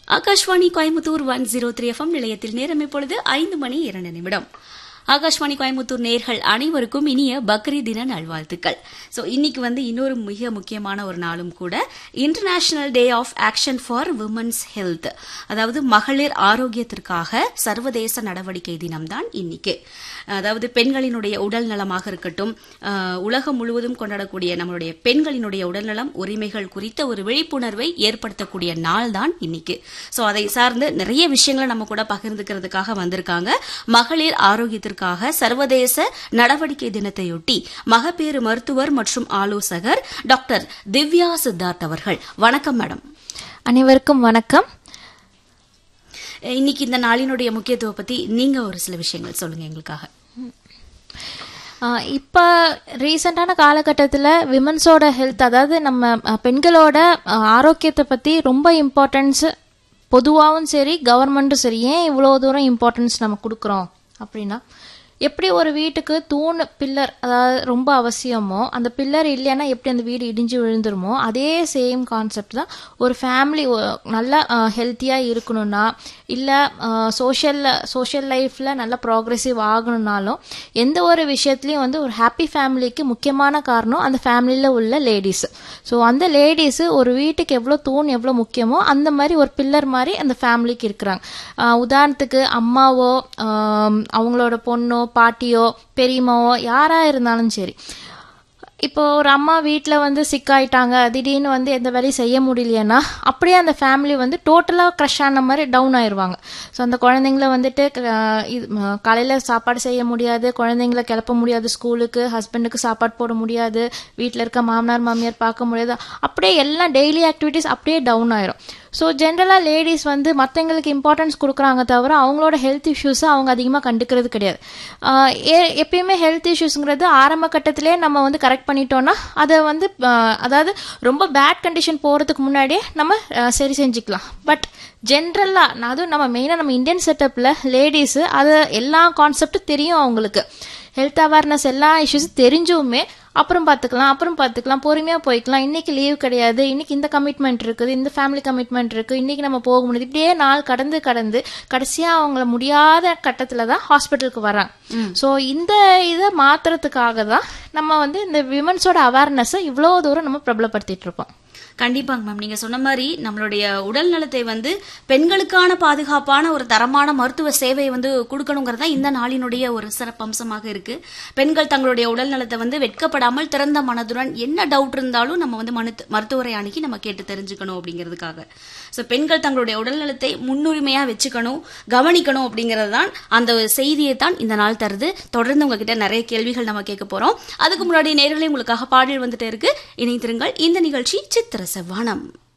Akashvani Coimbatore one zero three FM நிலையத்தில் நேரம் இப்பொழுது ஐந்து மணி இரண்டு நிமிடம் ஆகாஷ்வாணி கோயம்புத்தூர் நேர்கள் அனைவருக்கும் இனிய பக்ரீத் தின நல்வாழ்த்துக்கள் ஸோ இன்னைக்கு வந்து இன்னொரு மிக முக்கியமான ஒரு நாளும் கூட international day of action for women's health அதாவது மகளிர் ஆரோக்கியத்திற்காக சர்வதேச நடவடிக்கை தினம்தான் இன்னைக்கு அதாவது பெண்களினுடைய உடல் நலமாக இருக்கட்டும் அஹ், உலகம் முழுவதும் கொண்டாடக்கூடிய நம்மளுடைய பெண்களினுடைய உடல்நலம் உரிமைகள் குறித்த ஒரு விழிப்புணர்வை ஏற்படுத்தக்கூடிய நாள் தான் இன்னைக்கு ஸோ அதை சார்ந்து நிறைய விஷயங்களை நம்ம கூட பகிர்ந்துக்கிறதுக்காக வந்திருக்காங்க மகளிர் ஆரோக்கியத்திற்காக சர்வதேச நடவடிக்கை தினத்தையொட்டி மகப்பேறு மருத்துவர் மற்றும் ஆலோசகர் டாக்டர் திவ்யா சித்தார்த் அவர்கள் வணக்கம் மேடம் அனைவருக்கும் வணக்கம் இன்னைக்கு இந்த நாளினுடைய முக்கியத்துவம் பத்தி நீங்க ஒரு சில விஷயங்கள் சொல்லுங்க எங்களுக்காக ஆஹ் இப்ப ரீசெண்டான காலகட்டத்தில் விமன்ஸோட ஹெல்த் அதாவது நம்ம அஹ், பெண்களோட அஹ், ஆரோக்கியத்தை பத்தி ரொம்ப இம்பார்ட்டன்ஸ் பொதுவாகவும் சரி கவர்மெண்ட்டும் சரி ஏன் இவ்வளோ தூரம் இம்பார்ட்டன்ஸ் நம்ம கொடுக்குறோம் அப்படின்னா எப்படி ஒரு வீட்டுக்கு தூண் பில்லர் அதாவது ரொம்ப அவசியமோ அந்த பில்லர் இல்லைன்னா எப்படி அந்த வீடு இடிஞ்சு விழுந்துருமோ அதே சேம் கான்செப்ட் தான் ஒரு ஃபேமிலி நல்லா ஹெல்த்தியாக இருக்கணும்னா இல்லை சோஷியல் சோஷியல் லைஃப்பில் நல்லா ப்ராக்ரெசிவ் ஆகணும்னாலும் எந்த ஒரு விஷயத்துலையும் வந்து ஒரு ஹாப்பி ஃபேமிலிக்கு முக்கியமான காரணம் அந்த ஃபேமிலியில் உள்ள லேடிஸ் ஸோ அந்த லேடிஸு ஒரு வீட்டுக்கு எவ்வளோ தூண் எவ்வளோ முக்கியமோ அந்த மாதிரி ஒரு பில்லர் மாதிரி அந்த ஃபேமிலிக்கு இருக்கிறாங்க ஆஹ் உதாரணத்துக்கு அம்மாவோ ஆம், அவங்களோட பொண்ணோ பாட்டியோ பெரியம்மாவோ யாராக இருந்தாலும் சரி இப்போ ஒரு அம்மா வீட்டில் வந்து சிக் ஆயிட்டாங்க திடீர்னு வந்து எந்த வேலையும் செய்ய முடியலையேன்னா அப்படியே அந்த ஃபேமிலி வந்து டோட்டலாக க்ரஷ் ஆன மாதிரி டவுன் ஆயிடுவாங்க ஸோ அந்த குழந்தைங்கள வந்துட்டு காலையில் சாப்பாடு செய்ய முடியாது குழந்தைங்கள கிளப்ப முடியாது ஸ்கூலுக்கு ஹஸ்பண்டுக்கு சாப்பாடு போட முடியாது வீட்டில் இருக்க மாமனார் மாமியார் பார்க்க முடியாது அப்படியே எல்லாம் டெய்லி ஆக்டிவிட்டீஸ் அப்படியே டவுன் ஆயிரும் ஸோ ஜென்ரலாக லேடிஸ் வந்து மற்றவங்களுக்கு இம்பார்ட்டன்ஸ் கொடுக்குறாங்க தவிர அவங்களோட ஹெல்த் இஷ்யூஸை அவங்க அதிகமாக கண்டுக்கிறது கிடையாது ஆஹ் ஏ- எப்பயுமே ஹெல்த் இஷ்யூஸுங்கிறது ஆரம்ப கட்டத்திலே நம்ம வந்து கரெக்ட் பண்ணிட்டோம்னா அதை வந்து ஆஹ் அதாவது ரொம்ப பேட் கண்டிஷன் போகிறதுக்கு முன்னாடியே நம்ம ஆஹ் சரி செஞ்சுக்கலாம் பட் ஜென்ரலாக அதுவும் நம்ம மெயினாக நம்ம இந்தியன் செட்டப்பில் லேடிஸு அது எல்லா கான்செப்டும் தெரியும் அவங்களுக்கு ஹெல்த் அவேர்னஸ் எல்லா இஷ்யூஸும் தெரிஞ்சுமே அப்புறம் பார்த்துக்கலாம் அப்புறம் பார்த்துக்கலாம் பொறுமையாக போய்க்கலாம் இன்னைக்கு லீவ் கிடையாது இன்னைக்கு இந்த கமிட்மெண்ட் இருக்குது இந்த ஃபேமிலி கமிட்மெண்ட் இருக்குது இன்னைக்கு நம்ம போக முடியுது இப்படியே நாள் கடந்து கடந்து கடைசியாக அவங்கள முடியாத கட்டத்தில் தான் ஹாஸ்பிட்டலுக்கு வராங்க ஸோ இந்த இதை மாத்துறதுக்காக தான் நம்ம வந்து இந்த விமன்ஸோட அவேர்னஸை இவ்வளோ தூரம் நம்ம பிரபலப்படுத்திட்டு இருக்கோம் கண்டிப்பாங்க மேம் நீங்க சொன்ன மாதிரி நம்மளுடைய உடல் நலத்தை வந்து பெண்களுக்கான பாதுகாப்பான ஒரு தரமான மருத்துவ சேவையை வந்து கொடுக்கணுங்கிறது தான் இந்த நாளினுடைய ஒரு சிறப்பம்சமாக இருக்கு பெண்கள் தங்களுடைய உடல் நலத்தை வந்து வெட்கப்படாமல் திறந்த மனதுடன் என்ன டவுட் இருந்தாலும் நம்ம வந்து மனு மருத்துவரை அணுகி நம்ம கேட்டு தெரிஞ்சுக்கணும் அப்படிங்கிறதுக்காக ஸோ பெண்கள் தங்களுடைய உடல் நலத்தை முன்னுரிமையா வச்சுக்கணும் கவனிக்கணும் அப்படிங்கிறது தான் அந்த ஒரு செய்தியை தான் இந்த நாள் தருது தொடர்ந்து உங்ககிட்ட நிறைய கேள்விகள் நம்ம கேட்க போறோம் அதுக்கு முன்னாடி நேர்களே உங்களுக்காக பாடல் வந்துட்டே இருக்கு இணைந்திருங்கள் இந்த நிகழ்ச்சி சித்திர செவ்வானம்